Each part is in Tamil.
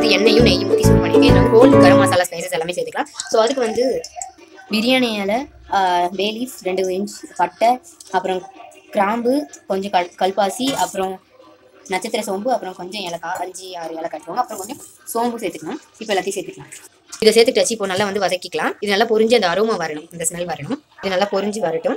எண்ணெயும் நெய்யும் ஊற்றி சூடு பண்ணியிருக்கேன் இதில் ஹோல் கரம் மசாலா ஸ்பைசஸ் எல்லாமே சேர்த்துக்கலாம் ஸோ அதுக்கு வந்து பிரியாணி இலை பேலீஃப் ரெண்டு இன்ச் பட்டை அப்புறம் கிராம்பு கொஞ்சம் கல் கல்பாசி அப்புறம் நட்சத்திர சோம்பு அப்புறம் கொஞ்சம் ஏலக்காய் அஞ்சு ஆறு ஏலக்காய் எடுத்துக்கோங்க அப்புறம் கொஞ்சம் சோம்பு சேர்த்துக்கணும் இப்போ எல்லாத்தையும் சேர்த்துக்கலாம் இதை சேர்த்துட்டு இப்போ நல்லா வந்து வதக்கிக்கலாம் இது நல்லா பொரிஞ்சு அந்த அரோமா வரணும் இந்த ஸ்மெல் வரணும் இது நல்லா பொரிஞ்சு வரட்டும்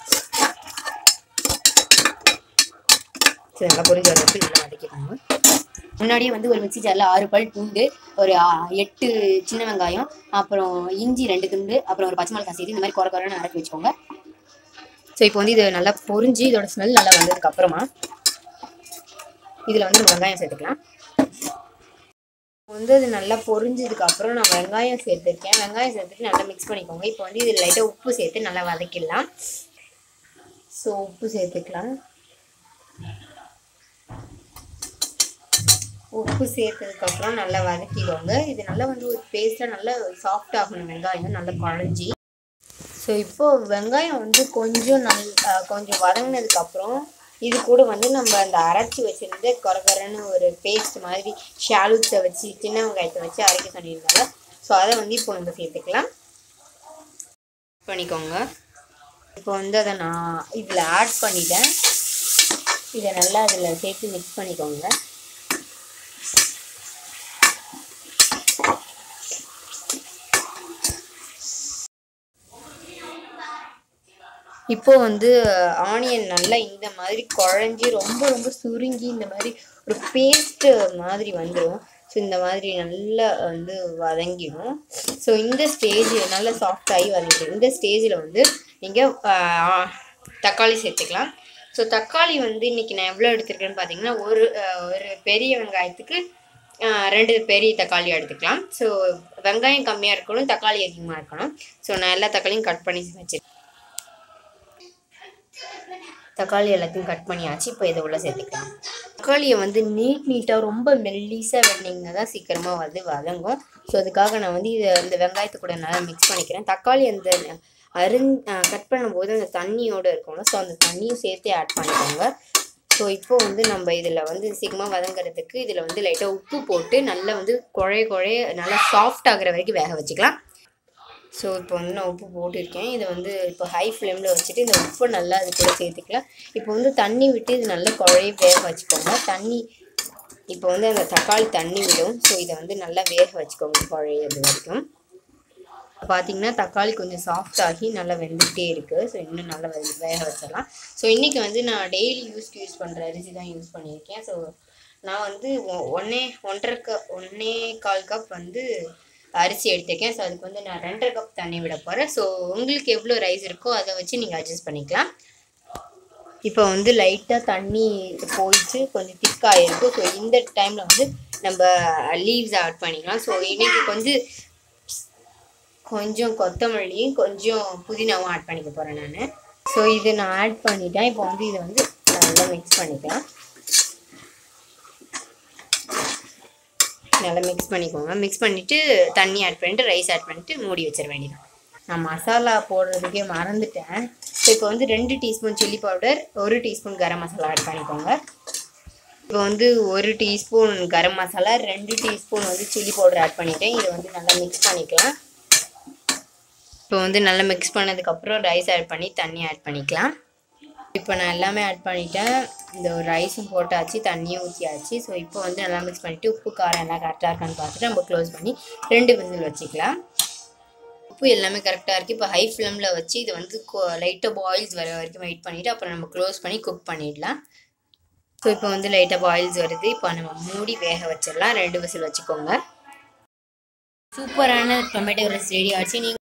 சரி நல்லா பொரிஞ்சு வரதுக்கு நல்லா வதக்கிக்கோங்க முன்னாடியே வந்து ஒரு மிக்ஸி ஜாரில் ஆறு பல் பூண்டு ஒரு ஆ, எட்டு சின்ன வெங்காயம் அப்புறம் இஞ்சி ரெண்டு துண்டு அப்புறம் ஒரு பச்சை மிளகாய் சேர்த்து இந்த மாதிரி குறை குறைன்னு அரைச்சி வச்சுக்கோங்க ஸோ இப்போ வந்து இது நல்லா பொரிஞ்சு இதோட ஸ்மெல் நல்லா வந்ததுக்கு அப்புறமா இதில் வந்து நம்ம வெங்காயம் சேர்த்துக்கலாம் வந்து அது நல்லா பொரிஞ்சதுக்கு அப்புறம் நான் வெங்காயம் சேர்த்துருக்கேன் வெங்காயம் சேர்த்துட்டு நல்லா மிக்ஸ் பண்ணிக்கோங்க இப்போ வந்து இதில் லைட்டாக உப்பு சேர்த்து நல்லா வதக்கிடலாம் ஸோ உப்பு சேர்த்துக்கலாம் உப்பு சேர்த்ததுக்கப்புறம் நல்லா வதக்கிக்கோங்க இது நல்லா வந்து ஒரு பேஸ்ட்டாக நல்லா சாஃப்ட் ஆகணும் வெங்காயம் நல்லா குழஞ்சி ஸோ இப்போ வெங்காயம் வந்து கொஞ்சம் நல் அஹ் கொஞ்சம் வதங்கினதுக்கப்புறம் இது கூட வந்து நம்ம அந்த அரைச்சி வச்சிருந்த கொரகரன்னு ஒரு பேஸ்ட் மாதிரி ஷாலூட்ஸை வச்சு சின்ன வெங்காயத்தை வச்சு அரைக்க சொல்லியிருந்தாங்க ஸோ அதை வந்து இப்போ நம்ம சேர்த்துக்கலாம் பண்ணிக்கோங்க இப்போ வந்து அதை நான் இதில் ஆட் பண்ணிட்டேன் இதை நல்லா அதில் சேர்த்து மிக்ஸ் பண்ணிக்கோங்க இப்போ வந்து ஆனியன் நல்லா இந்த மாதிரி குழஞ்சி ரொம்ப ரொம்ப சுருங்கி இந்த மாதிரி ஒரு பேஸ்ட்டு மாதிரி வந்துடும் ஸோ இந்த மாதிரி நல்லா வந்து வதங்கிடும் ஸோ இந்த ஸ்டேஜ் நல்லா சாஃப்ட் ஆகி வதங்கிடும் இந்த ஸ்டேஜில் வந்து நீங்கள் தக்காளி சேர்த்துக்கலாம் ஸோ தக்காளி வந்து இன்னைக்கு நான் எவ்வளோ எடுத்திருக்கேன்னு பார்த்தீங்கன்னா ஒரு ஆஹ், ஒரு பெரிய வெங்காயத்துக்கு ஆஹ், ரெண்டு பெரிய தக்காளி எடுத்துக்கலாம் ஸோ வெங்காயம் கம்மியாக இருக்கணும் தக்காளி அதிகமாக இருக்கணும் ஸோ நான் எல்லா தக்காளியும் கட் பண்ணி வச்சிருக்கேன் தக்காளி எல்லாத்தையும் கட் பண்ணியாச்சு இப்போ இதை உள்ள சேர்த்துக்கலாம் தக்காளியை வந்து நீட் நீட்டாக ரொம்ப மெல்லிஸாக வெட்டினீங்கன்னா தான் சீக்கிரமாக வந்து வதங்கும் ஸோ அதுக்காக நான் வந்து இதை இந்த வெங்காயத்தை கூட நல்லா மிக்ஸ் பண்ணிக்கிறேன் தக்காளி அந்த அருந் கட் பண்ணும்போது அந்த தண்ணியோடு இருக்கணும் ஸோ அந்த தண்ணியும் சேர்த்து ஆட் பண்ணிக்கோங்க ஸோ இப்போ வந்து நம்ம இதில் வந்து சீக்கிரமாக வதங்குறதுக்கு இதில் வந்து லைட்டாக உப்பு போட்டு நல்லா வந்து குழைய குழைய நல்லா சாஃப்ட் ஆகுற வரைக்கும் வேக வச்சுக்கலாம் ஸோ இப்போ வந்து நான் உப்பு போட்டிருக்கேன் இதை வந்து இப்போ ஹை ஃப்ளேமில் வச்சுட்டு இந்த உப்பு நல்லா அது கூட சேர்த்துக்கலாம் இப்போ வந்து தண்ணி விட்டு இது நல்லா குழைய வேக வச்சுக்கோங்க தண்ணி இப்போ வந்து அந்த தக்காளி தண்ணி விடும் ஸோ இதை வந்து நல்லா வேக வச்சுக்கோங்க குழையிறது வரைக்கும் பார்த்தீங்கன்னா தக்காளி கொஞ்சம் சாஃப்ட் ஆகி நல்லா வெந்துகிட்டே இருக்குது ஸோ இன்னும் நல்லா வெ- வேக வச்சிடலாம் ஸோ இன்றைக்கி வந்து நான் டெய்லி யூஸ்க்கு யூஸ் பண்ணுற அரிசி தான் யூஸ் பண்ணியிருக்கேன் ஸோ நான் வந்து ஒ- ஒன்னே ஒன்றரை கப் ஒன்னே கால் கப் வந்து அரிசி எடுத்திருக்கேன் ஸோ அதுக்கு வந்து நான் ரெண்டரை கப் தண்ணி விட போகிறேன் ஸோ உங்களுக்கு எவ்வளோ ரைஸ் இருக்கோ அதை வச்சு நீங்கள் அட்ஜஸ்ட் பண்ணிக்கலாம் இப்போ வந்து லைட்டாக தண்ணி போயிட்டு கொஞ்சம் திக்காக இருக்கும் ஸோ இந்த டைமில் வந்து நம்ம லீவ்ஸ் ஆட் பண்ணிக்கலாம் ஸோ இன்னைக்கு கொஞ்சம் கொஞ்சம் கொத்தமல்லியும் கொஞ்சம் புதினாவும் ஆட் பண்ணிக்க போகிறேன் நான் ஸோ இது நான் ஆட் பண்ணிட்டேன் இப்போ வந்து இதை வந்து நல்லா மிக்ஸ் பண்ணிக்கலாம் நல்லா மிக்ஸ் பண்ணிக்கோங்க மிக்ஸ் பண்ணிவிட்டு தண்ணி ஆட் பண்ணிட்டு ரைஸ் ஆட் பண்ணிட்டு மூடி வச்சிட வேண்டியதான் நான் மசாலா போடுறதுக்கே மறந்துட்டேன் ஸோ இப்போ வந்து ரெண்டு டீஸ்பூன் சில்லி பவுடர் ஒரு டீஸ்பூன் கரம் மசாலா ஆட் பண்ணிக்கோங்க இப்போ வந்து ஒரு டீஸ்பூன் கரம் மசாலா ரெண்டு டீஸ்பூன் வந்து சில்லி பவுடர் ஆட் பண்ணிட்டேன் இதை வந்து நல்லா மிக்ஸ் பண்ணிக்கலாம் இப்போ வந்து நல்லா மிக்ஸ் பண்ணதுக்கப்புறம் ரைஸ் ஆட் பண்ணி தண்ணி ஆட் பண்ணிக்கலாம் இப்போ நான் எல்லாமே ஆட் பண்ணிட்டேன் இந்த ஒரு ரைஸும் போட்டாச்சு தண்ணியும் ஊற்றியாச்சு ஸோ இப்போ வந்து நல்லா மிக்ஸ் பண்ணிவிட்டு உப்பு காரம் எல்லாம் கரெக்டாக இருக்கான்னு பார்த்துட்டு நம்ம க்ளோஸ் பண்ணி ரெண்டு விசில் வச்சுக்கலாம் உப்பு எல்லாமே கரெக்டாக இருக்குது இப்போ ஹை ஃப்ளேமில் வச்சு இது வந்து லைட்டாக பாயில்ஸ் வர வரைக்கும் வெயிட் பண்ணிவிட்டு அப்புறம் நம்ம க்ளோஸ் பண்ணி குக் பண்ணிடலாம் ஸோ இப்போ வந்து லைட்டாக பாயில்ஸ் வருது இப்போ நம்ம மூடி வேக வச்சிடலாம் ரெண்டு விசில் வச்சுக்கோங்க சூப்பரான டொமேட்டோ ரைஸ் ரெடி ஆச்சு நீங்கள்